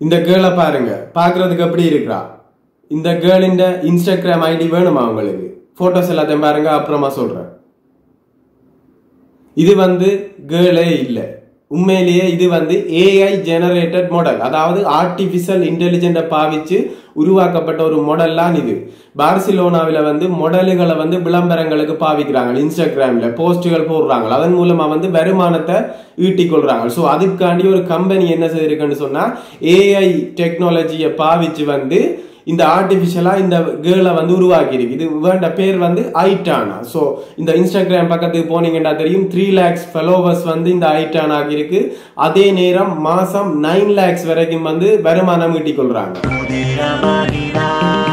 இந்த கேர்ளை பாருங்க பாக்குறதுக்கு எப்படி இருக்கிறா இந்த கேர்ளின் இன்ஸ்டாகிராம் ஐடி வேணுமா உங்களுக்கு போட்டோஸ் எல்லாத்தையும் பாருங்க அப்புறமா சொல்றேன் இது வந்து கேர்ளே இல்லை உண்மையிலேயே இது வந்து ஏஐ ஜெனரேட்டட் மாடல் அதாவது ஆர்டிபிஷியல் இன்டெலிஜென்ட்டை பாவிச்சு உருவாக்கப்பட்ட ஒரு மாடல்லாம் இது பார்சிலோனாவில் வந்து மாடல்களை வந்து விளம்பரங்களுக்கு பாவிக்கிறாங்க இன்ஸ்டாகிராம்ல போஸ்டுகள் போடுறாங்க அதன் மூலமா வந்து வருமானத்தை ஈட்டிக் கொள்றாங்க ஸோ அதுக்காண்டி ஒரு கம்பெனி என்ன செய்திருக்குன்னு சொன்னா ஏஐ டெக்னாலஜியை பாவிச்சு வந்து இந்த ஆர்டிபிஷியலா இந்த கேர்ளை வந்து உருவாக்கி இருக்கு இது வேண்ட பேர் வந்து ஐட்டானா ஸோ இந்த இன்ஸ்டாகிராம் பக்கத்துக்கு போனீங்கன்னா தெரியும் த்ரீ லேக்ஸ் ஃபாலோவர்ஸ் வந்து இந்த ஐட்டான் ஆகியிருக்கு அதே நேரம் மாசம் நைன் லேக்ஸ் வரைக்கும் வந்து வருமானம் ஈட்டிக் கொள்றாங்க Mudira Manila